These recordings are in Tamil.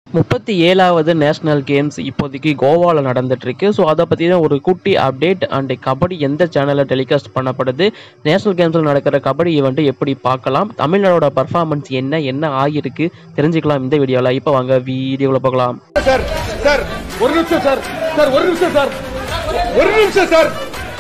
முப்பத்தி ஏழாவது நேஷனல் கேம்ஸ் இப்போதைக்கு கோவாவில் நடந்துட்டு இருக்கு ஸோ அதை பற்றின ஒரு குட்டி அப்டேட் அண்ட் கபடி எந்த சேனலில் டெலிகாஸ்ட் பண்ணப்படுது நேஷனல் கேம்ஸில் நடக்கிற கபடி ஈவெண்ட்டை எப்படி பார்க்கலாம் தமிழ்நாடோட பர்ஃபார்மன்ஸ் என்ன என்ன ஆகியிருக்கு தெரிஞ்சுக்கலாம் இந்த வீடியோவில் இப்போ வாங்க வீடியோவில் பார்க்கலாம் சார் சார் ஒரு நிமிஷம் சார் சார் ஒரு நிமிஷம் சார் ஒரு நிமிஷம் சார்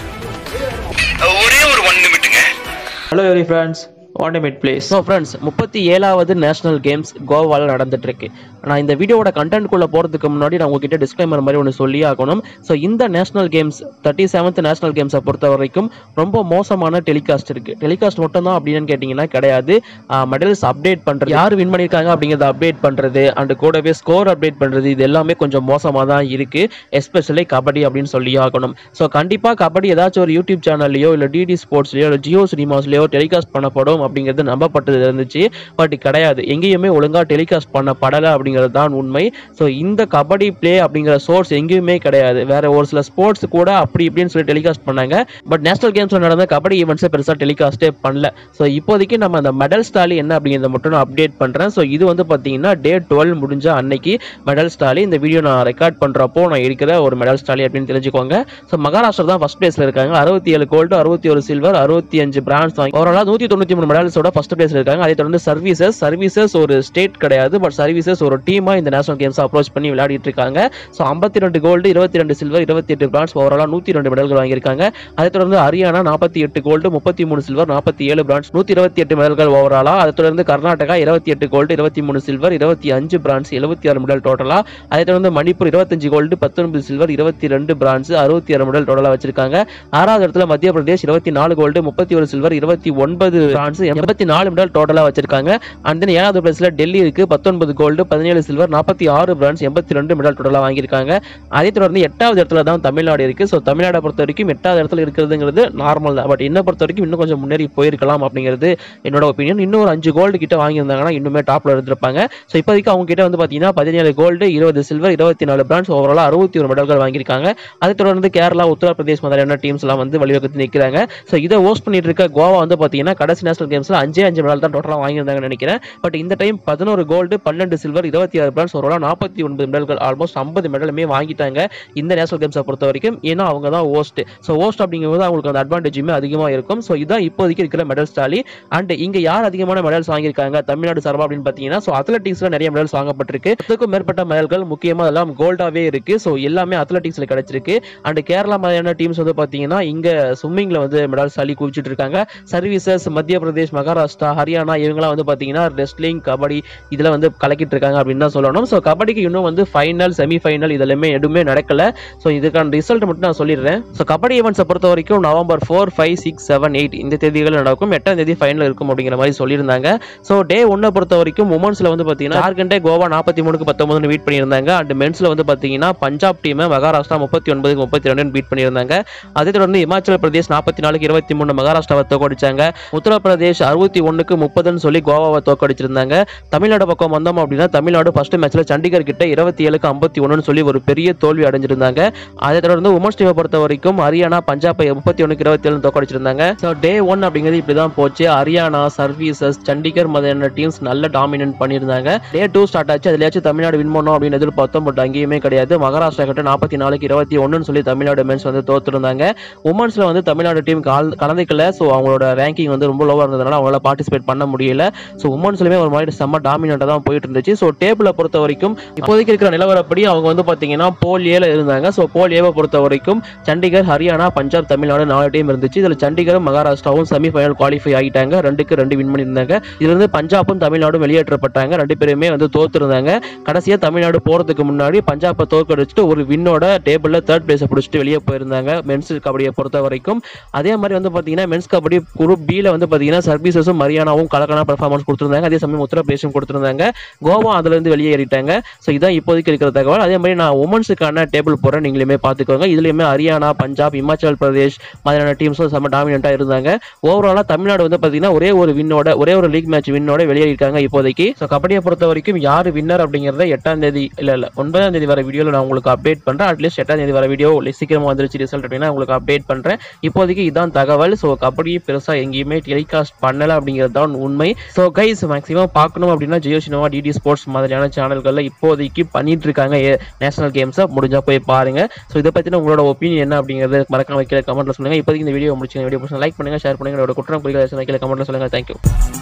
ஒரே ஒரு ஒன் நிமிட்டுங்க hello every friends want mid place so friends முப்பத்தி ஏழாவது நேஷனல் கேம்ஸ் கோவாவில் நடந்துட்டு இருக்கு நான் இந்த வீடியோவோட கண்டென்ட்குள்ளே போகிறதுக்கு முன்னாடி நான் உங்ககிட்ட டிஸ்க்ளைமர் மாதிரி ஒன்று சொல்லி ஆகணும் ஸோ இந்த national games thirty seventh national கேம்ஸை பொறுத்த வரைக்கும் ரொம்ப மோசமான டெலிகாஸ்ட் இருக்கு டெலிகாஸ்ட் மட்டும் தான் அப்படின்னு கேட்டிங்கன்னா கிடையாது மெடல்ஸ் அப்டேட் பண்ணுறது யார் வின் பண்ணியிருக்காங்க அப்படிங்கிறத அப்டேட் பண்ணுறது அண்ட் கூடவே ஸ்கோர் அப்டேட் பண்ணுறது இது எல்லாமே கொஞ்சம் மோசமாக தான் இருக்கு எஸ்பெஷலி கபடி அப்படின்னு சொல்லி ஆகணும் ஸோ கண்டிப்பாக கபடி ஏதாச்சும் ஒரு யூடியூப் சேனல்லையோ இல்லை டிடி ஸ்போர்ட்ஸ்லையோ இல்லை ஜியோ சினிமாஸ்லையோ டெலிகாஸ்ட் பண்ணப்படும் அப்படிங்கிறது நம்பப்பட்டது இருந்துச்சு பட் கிடையாது எங்கேயுமே ஒழுங்காக டெலிகாஸ்ட் பண்ணப்படலை அப்படிங்கிறது தான் உண்மை ஸோ இந்த கபடி ப்ளே அப்படிங்கிற சோர்ஸ் எங்கேயுமே கிடையாது வேற ஒரு சில ஸ்போர்ட்ஸ் கூட அப்படி இப்படின்னு சொல்லி டெலிகாஸ்ட் பண்ணாங்க பட் நேஷனல் கேம்ஸில் நடந்த கபடி ஈவெண்ட்ஸை பெருசாக டெலிகாஸ்டே பண்ணல ஸோ இப்போதைக்கு நம்ம அந்த மெடல் ஸ்டாலி என்ன அப்படிங்கிறத மட்டும் நான் அப்டேட் பண்ணுறேன் ஸோ இது வந்து பார்த்தீங்கன்னா டே டுவெல் முடிஞ்ச அன்னைக்கு மெடல் ஸ்டாலி இந்த வீடியோ நான் ரெக்கார்ட் பண்ணுறப்போ நான் இருக்கிற ஒரு மெடல் ஸ்டாலி அப்படின்னு தெரிஞ்சுக்கோங்க ஸோ மகாராஷ்டிரா தான் ஃபர்ஸ்ட் பிளேஸ்ல இருக்காங்க அறுபத்தி ஏழு கோல்டு அறுபத்தி ஒரு சில்வர் அறுபத்தி அஞ்சு பிரான்ஸ் வாங்கி ஓவராலாக நூற்றி தொண்ணூற்றி மூணு மெடல்ஸோட ஃபர்ஸ்ட் பிளேஸ்ல இருக்காங்க அதை தொடர்ந்து சர்வீசஸ் சர்வீசஸ் ஒரு ஸ்டேட் கிடையாது பட் சர்வீசஸ் ஒரு டீமா இந்த நேஷனல் கேம்ஸ் அப்ரோச் பண்ணி விளையாடிட்டு இருக்காங்க ஸோ ஐம்பத்தி ரெண்டு கோல்டு இருபத்தி ரெண்டு சில்வர் இருபத்தி எட்டு பிரான்ஸ் ஓவராலாக நூற்றி ரெண்டு மெடல்கள் வாங்கியிருக்காங்க அதை தொடர்ந்து ஹரியானா நாற்பத்தி எட்டு கோல்டு முப்பத்தி மூணு சில்வர் நாற்பத்தி ஏழு பிரான்ஸ் நூற்றி இருபத்தி எட்டு மெடல்கள் ஓவராலா அதை தொடர்ந்து கர்நாடகா இருபத்தி எட்டு கோல்டு இருபத்தி மூணு சில்வர் இருபத்தி அஞ்சு பிரான்ஸ் எழுபத்தி ஆறு மெடல் டோட்டலா அதை தொடர்ந்து மணிப்பூர் இருபத்தஞ்சு கோல்டு பத்தொன்பது சில்வர் இருபத்தி ரெண்டு பிரான்ஸ் அறுபத்தி ஆறு மெடல் டோட்டலா வச்சிருக்காங்க ஆறாவது இடத்துல மத்திய பிரதேஷ் இருபத்தி நாலு கோல்டு முப்பத்தி ஒரு சில்வர் இருபத்தி ஒன்பது பிரான்ஸ் எண்பத்தி நாலு மெடல் டோட்டலா வச்சிருக்காங்க அண்ட் தென் ஏழாவது பிளேஸ்ல டெல்லி இருக்கு பத்தொன்பது கோல்டு பதினேழு சில்வர் நாற்பத்தி ஆறு பிரான்ஸ் எண்பத்தி ரெண்டு மெடல் டோட்டலா வாங்கியிருக்காங்க அதை தொடர்ந்து எட்டாவது இடத்துல தான் தமிழ்நாடு இருக்கு ஸோ தமிழ்நாடை பொறுத்த வரைக்கும் எட்டாவது இடத்துல இருக்கிறதுங்கிறது நார்மல் தான் பட் என்ன பொறுத்த வரைக்கும் இன்னும் கொஞ்சம் முன்னேறி போயிருக்கலாம் அப்படிங்கிறது என்னோட ஒப்பீனியன் இன்னும் ஒரு அஞ்சு கோல்டு கிட்ட வாங்கியிருந்தாங்கன்னா இன்னுமே டாப்ல இருந்திருப்பாங்க ஸோ இப்போதைக்கு அவங்க கிட்ட வந்து பார்த்தீங்கன்னா பதினேழு கோல்டு இருபது சில்வர் இருபத்தி நாலு பிரான்ஸ் ஓவரால் அறுபத்தி ஒரு மெடல்கள் வாங்கியிருக்காங்க அதை தொடர்ந்து கேரளா உத்தரப்பிரதேஷ் மாதிரியான டீம்ஸ் எல்லாம் வந்து வழிவகுத்து நிற்கிறாங்க ஸோ இதை ஹோஸ்ட் பண்ணிட்டு இருக்க கோவா வந்து பார்த்தீங்கன்னா கடைசி நேஷனல் கேம்ஸ்ல அஞ்சே அஞ்சு மெடல் தான் டோட்டலாக வாங்கியிருந்தாங்கன்னு நினைக்கிறேன் பட் இந்த டைம் பதினோரு கோல்டு பன்னெண்டு சில்வர் இருபத்தி ஆறு பிரான்ஸ் ஓவரால் நாற்பத்தி ஒன்பது மெடல்கள் ஆல்மோஸ்ட் ஐம்பது மெடலுமே வாங்கிட்டாங்க இந்த நேஷனல் கேம்ஸை பொறுத்த வரைக்கும் ஏன்னா அவங்க தான் ஹோஸ்ட் ஸோ ஹோஸ்ட் அப்படிங்கும்போது அவங்களுக்கு அந்த அட்வான்டேஜுமே அதிகமாக இருக்கும் ஸோ இதான் இப்போதைக்கு இருக்கிற மெடல் ஸ்டாலி அண்ட் இங்க யார் அதிகமான மெடல்ஸ் வாங்கியிருக்காங்க தமிழ்நாடு சார்பா அப்படின்னு பார்த்தீங்கன்னா ஸோ அத்லட்டிக்ஸ்ல நிறைய மெடல்ஸ் வாங்கப்பட்டிருக்கு அதுக்கும் மேற்பட்ட மெடல்கள் முக்கியமாக அதெல்லாம் கோல்டாவே இருக்கு ஸோ எல்லாமே அத்லட்டிக்ஸ்ல கிடைச்சிருக்கு அண்ட் கேரளா மாதிரியான டீம்ஸ் வந்து பார்த்தீங்கன்னா இங்க ஸ்விம்மிங்ல வந்து மெடல்ஸ் அள்ளி குவிச்சிட்டு இருக்காங்க சர்வீசஸ் மத்திய பிரதேஷ் மகாராஷ்டிரா ஹரியானா இவங்கலாம் வந்து பார்த்தீங்கன்னா ரெஸ்லிங் கபடி இதில் வந்து கலக்கிட்டு இருக்காங்க அப்படின்னு தான் சொல்லணும் ஸோ கபடிக்கு இன்னும் வந்து ஃபைனல் செமி ஃபைனல் இதெல்லாமே எதுவுமே நடக்கல ஸோ இதுக்கான ரிசல்ட் மட்டும் நான் சொல்லிடுறேன் ஸோ கபடி ஈவெண்ட்ஸை பொறுத்த வரைக்கும் November four five six seven eight இந்த தேதிகள் நடக்கும் எட்டாம் தேதி ஃபைனல் இருக்கும் அப்படிங்கிற மாதிரி சொல்லியிருந்தாங்க ஸோ டே ஒன்னை பொறுத்த வரைக்கும் உமன்ஸில் வந்து பார்த்தீங்கன்னா ஜார்க்கண்டே கோவா நாற்பத்தி மூணுக்கு பத்தொன்பதுன்னு பீட் பண்ணியிருந்தாங்க அண்ட் மென்ஸில் வந்து பார்த்தீங்கன்னா பஞ்சாப் டீமை மகாராஷ்டிரா முப்பத்தி ஒன்பதுக்கு முப்பத்தி ரெண்டுன்னு பீட் பண்ணியிருந்தாங்க அதை தொடர்ந்து இமாச்சல பிரதேஷ் நாற்பத்தி நாலுக்கு இருபத்தி மூணு மகாராஷ்டிராவை தோக்கடிச்சாங்க உத்தரப்பிரதேஷ் அறுபத்தி ஒன்றுக்கு முப்பதுன்னு சொல்லி கோவாவை தோக்கடிச்சிருந்தாங்க தமிழ்நாடு பக்கம் வந்தோம் அப்படின்னா தமிழ்நாடு ஃபர்ஸ்ட் மேட்ச்ல சண்டிகர் கிட்ட இருபத்தி ஏழுக்கு ஐம்பத்தி ஒன்றுன்னு சொல்லி ஒரு பெரிய தோல்வி அடைஞ்சிருந்தாங்க அதை தொடர்ந்து உமன்ஸ் டீமை பொறுத்த வரைக்கும் ஹரியானா பஞ்சாபை முப்பத்தி ஒன்றுக்கு இருபத்தி ஏழு தோக்கடிச்சிருந்தாங்க ஸோ டே ஒன் அப்படிங்கிறது இப்படி தான் போச்சு ஹரியானா சர்வீசஸ் சண்டிகர் மாதிரியான டீம்ஸ் நல்ல டாமினன்ட் பண்ணியிருந்தாங்க டே டூ ஸ்டார்ட் ஆச்சு அதுலயாச்சும் தமிழ்நாடு வின் பண்ணோம் அப்படின்னு எதிர்பார்த்தோம் பட் அங்கேயுமே கிடையாது மகாராஷ்டிரா கிட்ட நாற்பத்தி நாலுக்கு இருபத்தி ஒன்றுன்னு சொல்லி தமிழ்நாடு மென்ஸ் வந்து தோத்துருந்தாங்க உமன்ஸ்ல வந்து தமிழ்நாடு டீம் கலந்துக்கல ஸோ அவங்களோட ரேங்கிங் வந்து ரொம்ப லோவாக இருந்ததுனால அவங்களால பார்ட்டிசிபேட் பண்ண முடியல ஸோ உமன்ஸ்லுமே ஒரு மாதிரி செம்ம டாமினண்டாக தான் போயிட்டு இருந்துச்சு ஸோ டேபிளை பொறுத்த வரைக்கும் இப்போதைக்கு இருக்கிற நிலவரப்படி அவங்க வந்து பார்த்தீங்கன்னா போல் ஏல இருந்தாங்க ஸோ போல் ஏவை பொறுத்த வரைக்கும் சண்டிகர் ஹரியானா பஞ்சாப் தமிழ்நாடு நாலு டீம் இருந்துச்சு இதில் சண்டிகரும் மகாராஷ்டிராவும் செமி ஃபைனல் குவாலிஃபை ஆகிட்டாங்க ரெண்டுக்கு ரெண்டு வின் பண்ணியிருந்தாங்க இதுல இருந்து பஞ்சாப்பும் தமிழ்நாடும் வெளியேற்றப்பட்டாங்க ரெண்டு பேருமே வந்து தோத்துருந்தாங்க கடைசியாக தமிழ்நாடு போகிறதுக்கு முன்னாடி பஞ்சாப்பை தோற்கடிச்சிட்டு ஒரு வின்னோட டேபிளில் தேர்ட் பிளேஸை பிடிச்சிட்டு வெளியே போயிருந்தாங்க மென்ஸ் கபடியை பொறுத்த வரைக்கும் அதே மாதிரி வந்து பார்த்தீங்கன்னா மென்ஸ் கபடி குரூப் பியில் வந்து பார்த்தீங்கன்னா சர்வீசஸும் மரியானாவும் கலக்கான பெர்ஃபார்மன்ஸ் கொடுத்துருந்தாங்க அதே சமயம் உத்தரப்பிரதேசம் கொடுத்துருந்தாங்க கோவா அதுலேருந்து வெளியேறிட்டாங்க ஸோ இதான் இப்போதைக்கு இருக்கிற தகவல் அதே மாதிரி நான் உமன்ஸுக்கான டேபிள் போகிறேன் நீங்களுமே பார்த்துக்கோங்க இதுலையுமே ஹரியானா பஞ்சாப் இமாச்சல் பிரதேஷ் மாதிரியான டீம்ஸும் செம்ம டாமினண்ட்டாக இருந்தாங்க ஓவராலாக தமிழ்நாடு வந்து பார்த்தீங்கன்னா ஒரே ஒரு வின்னோட ஒரே ஒரு லீக் மேட்ச் வின்னோட வெளியேறிருக்காங்க இப்போதைக்கு ஸோ கபடியை பொறுத்த வரைக்கும் யார் வின்னர் அப்படிங்கிறத எட்டாம் தேதி இல்லை இல்லை ஒன்பதாம் தேதி வர வீடியோவில் நான் உங்களுக்கு அப்டேட் பண்ணுறேன் அட்லீஸ்ட் எட்டாம் தேதி வர வீடியோ சீக்கிரமாக வந்துருச்சு ரிசல்ட் அப்படின்னா உங்களுக்கு அப்டேட் பண்ணுறேன் இப்போதைக்கு இதான் தகவல் ஸோ கபடி பெருசாக எங்கேயுமே டெலிகாஸ்ட் பண்ணலை அப்படிங்கிறது தான் உண்மை ஸோ கைஸ் மேக்ஸிமம் பார்க்கணும் அப்படின்னா ஜியோ சினிமா டிடி ஸ்போர்ட்ஸ் மாதிரியான சேனல்களில் இப்போதைக்கு பண்ணிட்டு இருக்காங்க நேஷனல் கேம்ஸை முடிஞ்சா போய் பாருங்க ஸோ இதை பற்றின உங்களோட ஒப்பீனியன் என்ன அப்படிங்கிறது மறக்காம கீழே கமெண்ட்ல சொல்லுங்க இப்போதைக்கு இந்த வீடியோ முடிச்சு வீடியோ லைக் பண்ணுங்க ஷேர் பண்ணுங்க உங்களோட குற்றம் குறிகள் கீழே கமெண்ட்ல சொல்லுங்க தேங்க்யூ